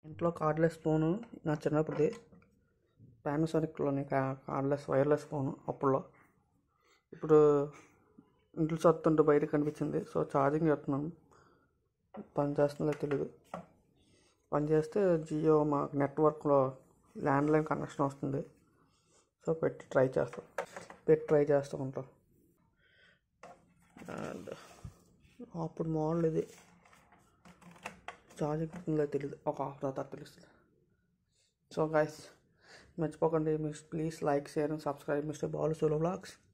ఇంట్లో cordless phone నా చిన్నప్పుడుది పానాసోనిక్లోని కార్డ్లెస్ వైర్లెస్ ఫోను అప్పుడులో ఇప్పుడు ఇంట్లో చదువుతుంటే బయట కనిపించింది సో ఛార్జింగ్ పెడుతున్నాను పని చేస్తుందో తెలియదు పని చేస్తే జియో మా నెట్వర్క్లో ల్యాండ్లైన్ కనెక్షన్ వస్తుంది సో పెట్టి ట్రై చేస్తాం పెట్టి ట్రై చేస్తూ ఉంటాం అండ్ అప్పుడు మోడల్ ఇది ఛార్జింగ్ ఉందో తెలియదు ఒక హాఫ్ తర్వాత తెలుస్తుంది సో గైస్ మర్చిపోకండి miss please like share and subscribe mister Balu solo blogs